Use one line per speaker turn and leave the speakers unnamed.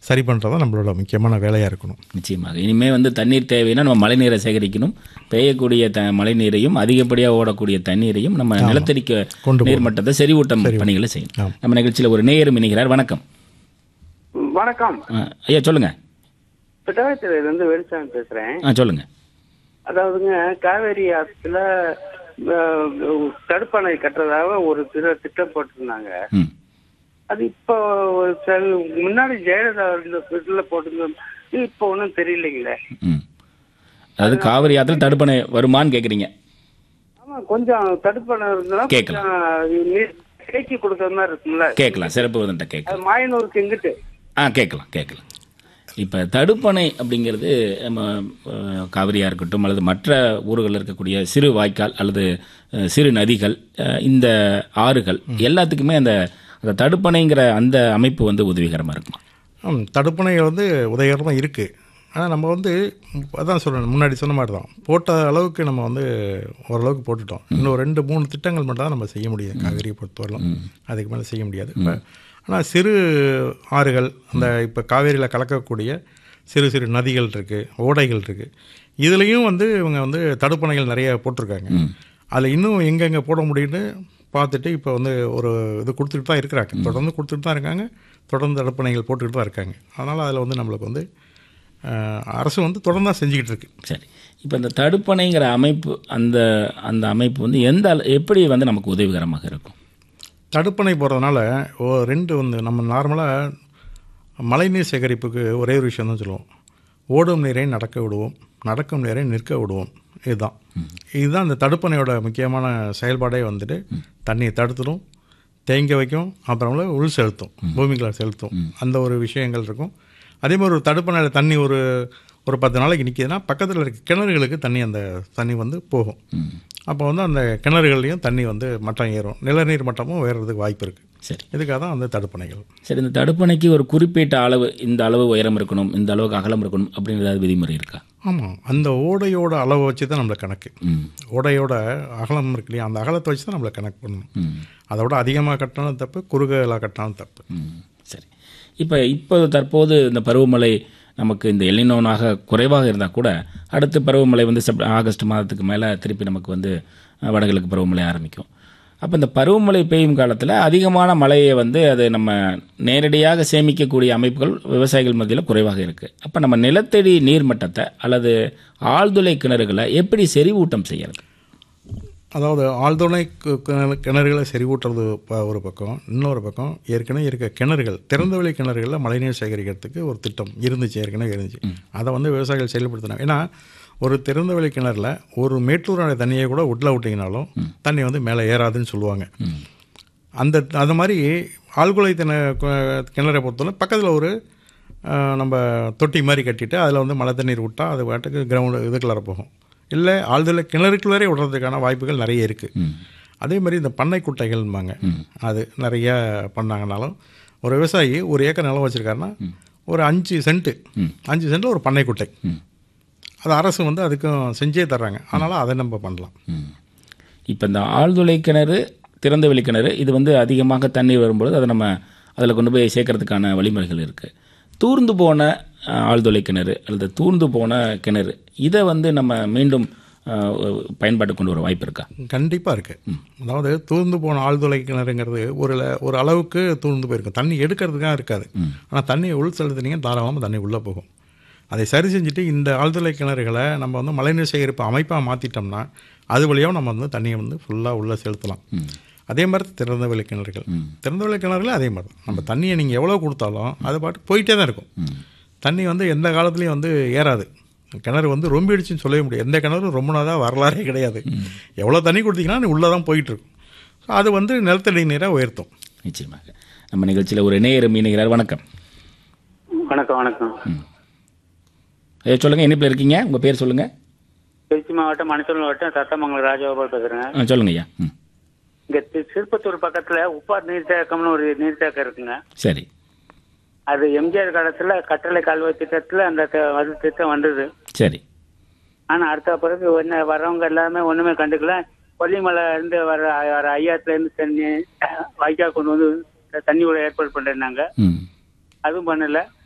சரி பண்ணுறது தான் நம்மளோட முக்கியமான வேலையாக இருக்கணும்
நிச்சயமாக இனிமே வந்து தண்ணீர் தேவைன்னா நம்ம மழைநீரை சேகரிக்கணும் பெய்யக்கூடிய த மழைநீரையும் அதிகப்படியாக ஓடக்கூடிய தண்ணீரையும் நம்ம நிலத்தடிக்க
கொண்டு
நீர்மட்டத்தை செறிவூட்டம் பணிகளை செய்யணும் நம்ம நிகழ்ச்சியில் ஒரு நேயரும் இணைகிறார் வணக்கம்
வணக்கம்
ஆ, ஐயா சொல்லுங்க
பிட்டாயத்திலிருந்து இருந்து வெளிச்சாமி பேசுறேன்
ஆ சொல்லுங்க
அதாவதுங்க காவேரி ஆத்துல அஹ், தடுப்பணை கட்டுறதாக ஒரு திரு திட்டம் போட்டிருந்தாங்க
ம்
அது இப்போ ஒரு சில- முன்னாடி ஜெயலலிதா இருந்த இதுல போட்டிருந்தோம் இப்போ ஒன்றும் தெரியலைங்களே
ம் அதாவது காவிரி ஆற்றில் தடுப்பணை வருமான்னு கேட்குறீங்க
ஆமா கொஞ்சம் தடுப்பணை இருந்தா
கேட்கலாம்.
கொஞ்சம் நீர் தேக்கி கொடுக்குற மாதிரி இருக்கும்ல
கேட்கலாம் சிறப்பு விதன்ட்ட கேட்கலாம்
அது மாயனூருக்கு எங்கிட்டு
ஆ கேட்கலாம் கேட்கலாம் இப்போ தடுப்பணை அப்படிங்கிறது நம்ம அஹ், காவிரியா இருக்கட்டும் அல்லது மற்ற ஊர்களில் இருக்கக்கூடிய சிறு வாய்க்கால் அல்லது அஹ், சிறு நதிகள் அஹ், இந்த ஆறுகள் எல்லாத்துக்குமே அந்த அந்த தடுப்பணைங்கிற அந்த அமைப்பு வந்து உதவிகரமாக இருக்குமா
ம், தடுப்பணைகள் வந்து உதயகரமாக இருக்குது ஆனால் நம்ம வந்து ம், அதான் சொல்கிறேன் முன்னாடி சொன்ன மாதிரி தான் போட்ட அளவுக்கு நம்ம வந்து ஓரளவுக்கு போட்டுட்டோம் இன்னும் ரெண்டு மூணு திட்டங்கள் மட்டும் தான் நம்ம செய்ய முடியும் காவிரியை பொறுத்தவரையிலும் அதுக்கு மேலே செய்ய முடியாது இப்போ ஆனால் சிறு ஆறுகள் அந்த இப்போ காவேரியில் கலக்கக்கூடிய சிறு சிறு நதிகள் இருக்குது ஓடைகள் இருக்குது இதுலேயும் வந்து இவங்க வந்து தடுப்பணைகள் நிறைய போட்டிருக்காங்க அதில் இன்னும் எங்கெங்கே போட முடியும்னு பார்த்துட்டு இப்போ வந்து ஒரு இது கொடுத்துட்டு தான் இருக்கிறாங்க தொடர்ந்து கொடுத்துட்டு தான் இருக்காங்க தொடர்ந்து தடுப்பணைகள் போட்டுக்கிட்டு தான் இருக்காங்க அதனால் அதில் வந்து நம்மளுக்கு வந்து அஹ், அரசு வந்து தொடர்ந்து தான் செஞ்சுக்கிட்டு இருக்கு
சரி இப்போ இந்த தடுப்பணைங்கிற அமைப்பு அந்த அந்த அமைப்பு வந்து எந்த அள- எப்படி வந்து நமக்கு உதவிகரமாக இருக்கும்
தடுப்பணை போகிறதுனால ஓ ரெண்டு வந்து நம்ம நார்மலாக மழைநீர் சேகரிப்புக்கு ஒரே ஒரு விஷயம் தான் சொல்லுவோம் ஓடும் நீரை நடக்க விடுவோம் நடக்கும் நீரை நிற்க விடுவோம் இதுதான் இதுதான் இந்த தடுப்பணையோட முக்கியமான செயல்பாடே வந்துட்டு தண்ணியை தடுத்துடும் தேங்க வைக்கும் அப்புறமேல உள் செலுத்தும் பூமிக்குள்ள செலுத்தும் அந்த ஒரு விஷயங்கள் இருக்கும் அதே மாதிரி ஒரு தடுப்பணையில் தண்ணி ஒரு ஒரு பத்து நாளைக்கு நிற்கிதுன்னா பக்கத்தில் இருக்க கிணறுகளுக்கு தண்ணி அந்த தண்ணி வந்து போகும் அப்போ வந்து அந்த கிணறுகள்லையும் தண்ணி வந்து மட்டம் ஏறும் நிலநீர் மட்டமும் உயர்றதுக்கு வாய்ப்பு இருக்குது
சரி
இதுக்காக தான் அந்த தடுப்பணைகள்
சரி இந்த தடுப்பணைக்கு ஒரு குறிப்பிட்ட அளவு இந்த அளவு உயரம் இருக்கணும் இந்த அளவுக்கு அகலம் இருக்கணும் அப்படின்னு ஏதாவது விதிமுறை இருக்கா
ஆமாம் அந்த ஓடையோட அளவை வச்சு தான் நம்மளுக்கு கணக்கு
ம்
ஓடையோட அகலம் இருக்கு இல்லையா அந்த அகலத்தை வச்சு தான் நம்மளை கணக்கு பண்ணணும்
ம்
அதோட அதிகமாக கட்டினாலும் தப்பு குறுகலாக கட்டினாலும் தப்பு
ம், சரி இப்போ இப்போ தற்போது இந்த பருவமழை நமக்கு இந்த எல்லினோனாக குறைவாக இருந்தால் கூட அடுத்த பருவமழை வந்து செப் ஆகஸ்ட் மாதத்துக்கு மேலே திருப்பி நமக்கு வந்து அஹ், வடகிழக்கு பருவமழை ஆரம்பிக்கும் அப்போ இந்த பருவமழை பெய்யும் காலத்தில் அதிகமான மழையை வந்து அது நம்ம நேரடியாக சேமிக்கக்கூடிய அமைப்புகள் விவசாயிகள் மத்தியில் குறைவாக இருக்குது அப்போ நம்ம நிலத்தடி நீர்மட்டத்தை அல்லது ஆழ்துளை கிணறுகளை எப்படி செறிவூட்டம் செய்யறது
அதாவது ஆழ்துணை கு- கிணறு- கிணறுகளை செறிவூட்டுறது ப- ஒரு பக்கம் இன்னொரு பக்கம் ஏற்கனவே இருக்க கிணறுகள் திறந்தவெளி கிணறுகளில் மழைநீர் சேகரிக்கிறதுக்கு ஒரு திட்டம் இருந்துச்சு ஏற்கனவே இருந்துச்சு அதை வந்து விவசாயிகள் செயல்படுத்தினாங்க ஏன்னா ஒரு திறந்தவெளி கிணறுல ஒரு மேட்டூரோட தண்ணியை கூட உள்ள விட்டிங்கனாலும் தண்ணி வந்து மேலே ஏறாதுன்னு சொல்லுவாங்க அந்த அது மாதிரி ஆழ்குலை திண கு- கிணறை பொறுத்தவரை பக்கத்தில் ஒரு அஹ், நம்ம தொட்டி மாதிரி கட்டிட்டு அதில் வந்து மழை தண்ணீர் விட்டால் அது பாட்டுக்கு கிரவுண்டு இதுக்குள்ளார போகும் இல்லை ஆழ்துளை கிணறுக்குள்ளே விடுறதுக்கான வாய்ப்புகள் நிறைய இருக்குது அதே மாதிரி இந்த பண்ணை குட்டைகள்பாங்க அது நிறைய பண்ணாங்கனாலும் ஒரு விவசாயி ஒரு ஏக்கர் நிலம் வச்சுருக்காருன்னா ஒரு அஞ்சு சென்ட்டு அஞ்சு சென்ட்டில் ஒரு பண்ணை குட்டை அது அரசு வந்து அதுக்கும் செஞ்சே தர்றாங்க அதனால் அதை நம்ம பண்ணலாம்
இப்போ இந்த ஆழ்துளை கிணறு திறந்தவெளி கிணறு இது வந்து அதிகமாக தண்ணீர் வரும்பொழுது அதை நம்ம அதில் கொண்டு போய் சேர்க்கறதுக்கான வழிமுறைகள் இருக்குது தூர்ந்து போன அஹ், ஆழ்துளை கிணறு அல்லது தூர்ந்து போன கிணறு இதை வந்து நம்ம மீண்டும் அஹ், பயன்பாட்டு கொண்டு வர வாய்ப்பு இருக்கா
கண்டிப்பாக இருக்குது அதாவது தூர்ந்து போன ஆழ்துளை கிணறுங்கிறது ஒரு ல- ஒரு அளவுக்கு தூர்ந்து போயிருக்கும் தண்ணி எடுக்கிறதுக்காக இருக்காது ஆனால் தண்ணியை உள் செலுத்துனீங்க தாராளமாக தண்ணி உள்ளே போகும் அதை சரி செஞ்சுட்டு இந்த ஆழ்துளை கிணறுகளை நம்ம வந்து மழைநீர் சேகரிப்பு அமைப்பாக மாற்றிட்டோம்னா அது வழியாக நம்ம வந்து தண்ணியை வந்து ஃபுல்லாக உள்ளே செலுத்தலாம் அதே மாதிரி திறந்தவெளி கிணறுகள் திறந்தவெளி கிணறுல அதே மாதிரி தான் நம்ம தண்ணியை நீங்கள் எவ்வளோ கொடுத்தாலும் அது பாட்டு போயிட்டே தான் இருக்கும் தண்ணி வந்து எந்த காலத்துலேயும் வந்து ஏறாது கிணறு வந்து ரொம்பிடுச்சுன்னு சொல்லவே முடியாது எந்த கிணறும் ரொம்ப நாளாக வரலாறே கிடையாது எவ்வளோ தண்ணி கொடுத்தீங்கன்னா உள்ளே தான் போயிட்டு இருக்கும் ஸோ அது வந்து நிலத்தடி நீரை உயர்த்தும்
நிச்சயமாக நம்ம நிகழ்ச்சியில் ஒரு நேயர் மீனுகிறார் வணக்கம்
வணக்கம் வணக்கம்
ஐயா சொல்லுங்கள் இணைப்பில் இருக்கீங்க உங்கள் பேர் சொல்லுங்கள்
திருச்சி மாவட்டம் மணச்சூர் மாவட்டம் சத்தமங்கலம் ராஜகோபால் பேசுறேங்க
ஆ சொல்லுங்க ஐயா ம்
இங்க தி- திருப்பத்தூர் பக்கத்துல உப்பார் நீர்த்தேக்கம்னு ஒரு நீர்த்தேக்கம் இருக்குங்க
சரி
அது எம்ஜிஆர் காலத்துல கட்டளை கால்வாய் திட்டத்துல அந்த த- அது திட்டம் வந்தது
சரி
ஆனா அடுத்த பிறகு ஒன்னு வர்றவங்க எல்லாமே ஒண்ணுமே கண்டுக்கல கொல்லிமலை இருந்து வர வர ஐயாத்துல இருந்து தண்ணி வாய்க்கா கொண்டு வந்து தண்ணியோட ஏற்பாடு பண்றாங்க
ம்
அதுவும் பண்ணல